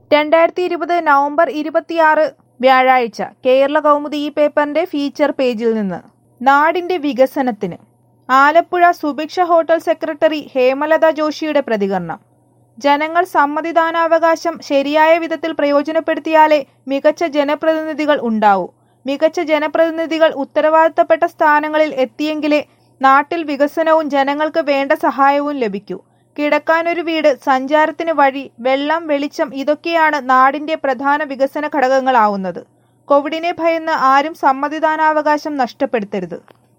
രണ്ടായിരത്തി ഇരുപത് നവംബർ ഇരുപത്തിയാറ് വ്യാഴാഴ്ച കേരള കൗമുദി ഈ പേപ്പറിന്റെ ഫീച്ചർ പേജിൽ നിന്ന് നാടിന്റെ വികസനത്തിന് ആലപ്പുഴ സുഭിക്ഷ ഹോട്ടൽ സെക്രട്ടറി ഹേമലത ജോഷിയുടെ പ്രതികരണം ജനങ്ങൾ സമ്മതിദാനാവകാശം ശരിയായ വിധത്തിൽ പ്രയോജനപ്പെടുത്തിയാലേ മികച്ച ജനപ്രതിനിധികൾ ഉണ്ടാവൂ മികച്ച ജനപ്രതിനിധികൾ ഉത്തരവാദിത്തപ്പെട്ട സ്ഥാനങ്ങളിൽ എത്തിയെങ്കിലേ നാട്ടിൽ വികസനവും ജനങ്ങൾക്ക് വേണ്ട സഹായവും ലഭിക്കൂ കിടക്കാനൊരു വീട് സഞ്ചാരത്തിന് വഴി വെള്ളം വെളിച്ചം ഇതൊക്കെയാണ് നാടിന്റെ പ്രധാന വികസന ഘടകങ്ങളാവുന്നത് കോവിഡിനെ ഭയന്ന് ആരും സമ്മതിദാനാവകാശം നഷ്ടപ്പെടുത്തരുത്